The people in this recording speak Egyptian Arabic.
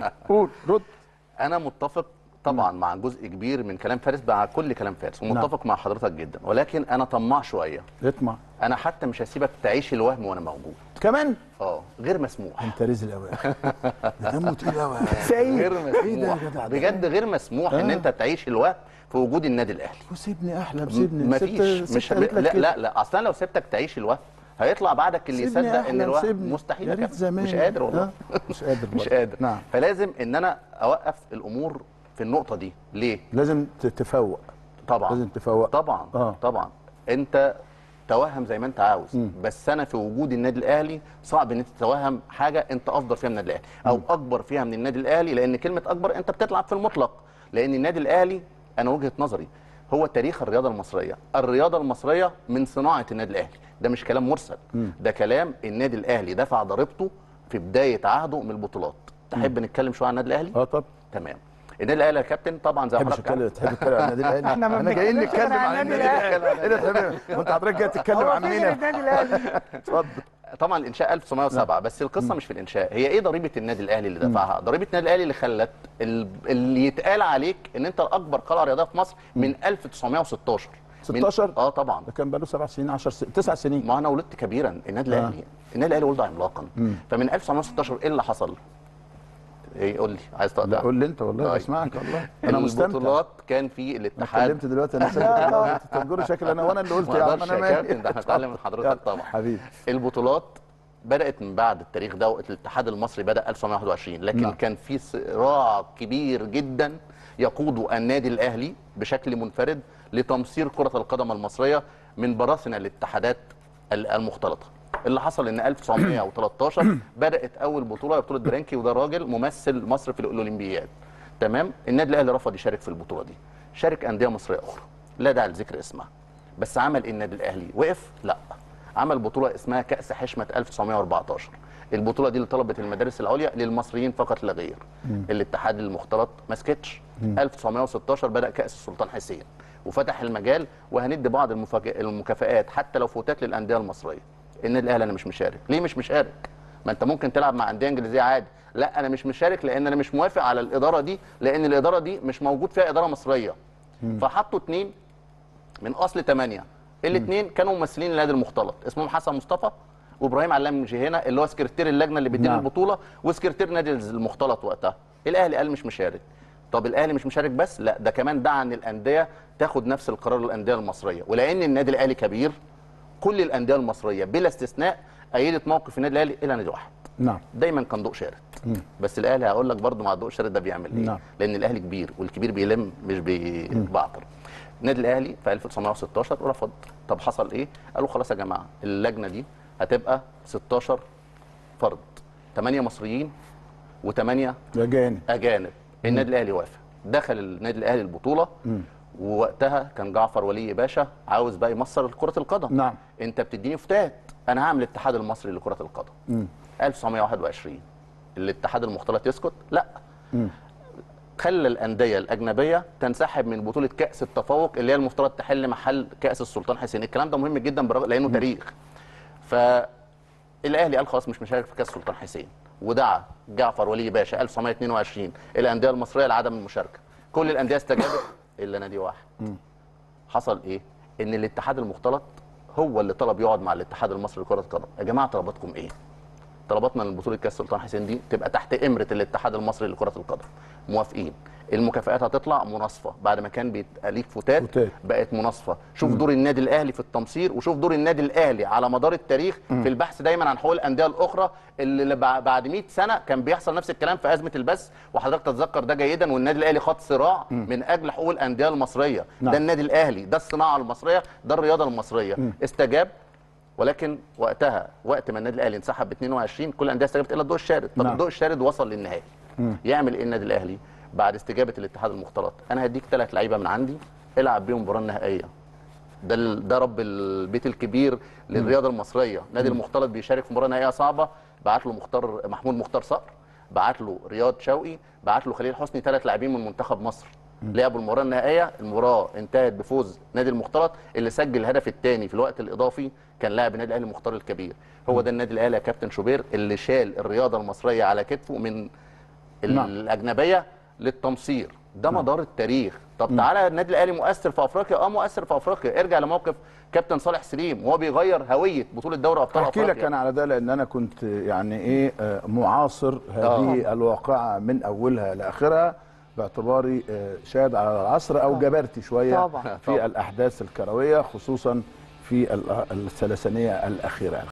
قول رد انا متفق طبعا مع جزء كبير من كلام فارس مع كل كلام فارس ومتفق مع حضرتك جدا ولكن انا طماع شويه اطمع انا حتى مش هسيبك تعيش الوهم وانا موجود كمان اه غير مسموح انت رزق قوي ده دمه تقيل قوي غير ايه ده يا مسموح جدع ده؟ بجد غير مسموح ان آه. انت تعيش الوهم في وجود النادي الاهلي وسيبني احلم سيبني مفيش ست- مش ست قالت لك لا كده. لا لا اصلا لو سبتك تعيش الوهم هيطلع بعدك اللي سيبني يصدق ان أحلم، الوهم سيبني. مستحيل يا ريت يكمل. زمان مش قادر والله آه، مش قادر مش برضه. قادر نعم فلازم ان انا اوقف الامور في النقطه دي ليه لازم تتفوق طبعا لازم تفوق طبعا آه. طبعا انت توهم زي ما انت عاوز بس انا في وجود النادي الاهلي صعب ان انت تتوهم حاجه انت افضل فيها من النادي الاهلي او اكبر فيها من النادي الاهلي لان كلمه اكبر انت بتلعب في المطلق لان النادي الاهلي انا وجهه نظري هو تاريخ الرياضه المصريه الرياضه المصريه من صناعه النادي الاهلي ده مش كلام مرسل ده كلام النادي الاهلي دفع ضريبته في بدايه عهده من البطولات تحب نتكلم شويه عن النادي الاهلي اه طب تمام النادي الاهلي يا كابتن طبعا زي ما تحبش حضرتك تتكلم عارف. تحب تتكلم عن النادي الاهلي احنا ما احنا جايين بنتكلمش نتكلم عن عن النادي النادي الأهلي. الاهلي ايه ده تمام وانت حضرتك جاي تتكلم هو عن فين مين النادي الاهلي اتفضل طبعا الانشاء 1907 بس القصه مش في الانشاء هي ايه ضريبه النادي الاهلي اللي دفعها ضريبه النادي الاهلي اللي خلت ال- اللي يتقال عليك ان انت الاكبر قلعه رياضيه في مصر من 1916 من- 16 اه طبعا ده كان بقاله سبع سنين 10 سنين تسع سنين ما انا ولدت كبيرا النادي الاهلي النادي الاهلي ولد عملاقا فمن 1916 ايه اللي حصل؟ ايه قول لي عايز لا تقطع قول لي انت والله طيب. بسمعك والله انا مستمتع البطولات كان في انا الاتحاد اتكلمت دلوقتي انا ساكت تنجروا شكل انا وانا اللي قلت ما يا عم اقدرش انا يا مالي كابتن ده احنا نتعلم من حضرتك يلا، طبعا حبيبي البطولات بدات من بعد التاريخ ده وقت الاتحاد المصري بدا 1921 لكن نعم. كان في صراع كبير جدا يقوده النادي الاهلي بشكل منفرد لتمصير كره القدم المصريه من براثن الاتحادات ال- المختلطه اللي حصل ان 1913 بدات اول بطوله هي بطوله برانكي وده راجل ممثل مصر في الاولمبياد تمام النادي الاهلي رفض يشارك في البطوله دي شارك انديه مصريه اخرى لا داعي لذكر اسمها بس عمل إيه النادي الاهلي وقف لا عمل بطوله اسمها كاس حشمه 1914 البطوله دي اللي طلبت المدارس العليا للمصريين فقط لا غير الاتحاد المختلط ما سكتش 1916 بدا كاس السلطان حسين وفتح المجال وهندي بعض المفاجأ- المكافآت حتى لو فوتات للانديه المصريه النادي الاهلي انا مش مشارك ليه مش مشارك ما انت ممكن تلعب مع انديه انجليزيه عادي لا انا مش مشارك لان انا مش موافق على الاداره دي لان الاداره دي مش موجود فيها اداره مصريه فحطوا اتنين من اصل ثمانيه الاثنين كانوا ممثلين النادي المختلط اسمهم حسن مصطفى وابراهيم علام جهينه اللي هو سكرتير اللجنه اللي بيدير نعم. البطوله وسكرتير نادي المختلط وقتها الاهلي قال مش مشارك طب الاهلي مش مشارك بس لا ده كمان دعا ان الانديه تاخد نفس القرار للانديه المصريه ولان النادي الاهلي كبير كل الانديه المصريه بلا استثناء ايدت موقف النادي الاهلي الا نادي واحد نعم دايما كان ضوء شارد بس الاهلي هقول لك برضو مع الضوء الشارد ده بيعمل ايه نعم. لان الاهلي كبير والكبير بيلم مش بيبعتر النادي الاهلي في 1916 رفض طب حصل ايه قالوا خلاص يا جماعه اللجنه دي هتبقى 16 فرد 8 مصريين و8 يا جانب اجانب النادي الاهلي وافق دخل النادي الاهلي البطوله ووقتها كان جعفر ولي باشا عاوز بقى يمصر كره القدم نعم. انت بتديني فتات انا هعمل الاتحاد المصري لكره القدم 1921 الاتحاد المختلط يسكت لا خلى الانديه الاجنبيه تنسحب من بطوله كاس التفوق اللي هي المفترض تحل محل كاس السلطان حسين الكلام ده مهم جدا برغ- لانه تاريخ فالاهلي قال خلاص مش مشارك في كاس السلطان حسين ودعا جعفر ولي باشا 1922 الانديه المصريه لعدم المشاركه كل الانديه استجابت الا نادي واحد حصل ايه ان الاتحاد المختلط هو اللي طلب يقعد مع الاتحاد المصري لكره القدم يا جماعه طلباتكم ايه طلباتنا من بطوله كاس السلطان حسين دي تبقى تحت امره الاتحاد المصري لكره القدم موافقين المكافآت هتطلع مناصفه بعد ما كان بيبقى ليك فتات فتات. بقت مناصفه شوف دور النادي الاهلي في التمصير وشوف دور النادي الاهلي على مدار التاريخ في البحث دايما عن حقوق الانديه الاخرى اللي بع- بعد 100 سنه كان بيحصل نفس الكلام في ازمه البث وحضرتك تتذكر ده جيدا والنادي الاهلي خاض صراع من اجل حقوق الانديه المصريه نعم. ده النادي الاهلي ده الصناعه المصريه ده الرياضه المصريه استجاب ولكن وقتها وقت ما النادي الاهلي انسحب ب 22 كل الانديه استجابت الا الضوء الشارد طب نعم. الضوء الشارد وصل للنهائي يعمل ايه النادي الاهلي بعد استجابه الاتحاد المختلط انا هديك ثلاث لعيبه من عندي العب بيهم مباراه نهائيه ده ال- ده رب البيت الكبير للرياضه المصريه نادي المختلط بيشارك في مباراه نهائيه صعبه بعت له مختار محمود مختار صقر بعت له رياض شوقي بعت له خليل حسني ثلاث لاعبين من منتخب مصر لعبوا المباراه النهائيه المباراه انتهت بفوز نادي المختلط اللي سجل الهدف الثاني في الوقت الاضافي كان لاعب النادي الاهلي مختار الكبير هو ده النادي الاهلي يا كابتن شوبير اللي شال الرياضه المصريه على كتفه من ال- نعم. الاجنبيه للتمصير ده مدار التاريخ طب تعالى النادي الاهلي مؤثر في افريقيا اه مؤثر في افريقيا ارجع لموقف كابتن صالح سليم وهو بيغير هويه بطوله دوري ابطال احكي افريقيا لك انا على ده لان انا كنت يعني ايه آه، معاصر هذه آه. الواقعه من اولها لاخرها باعتباري آه، شاهد على العصر او جبرتي شويه طبعاً. في طبعاً. الاحداث الكرويه خصوصا في ال- الثلاثينيه الاخيره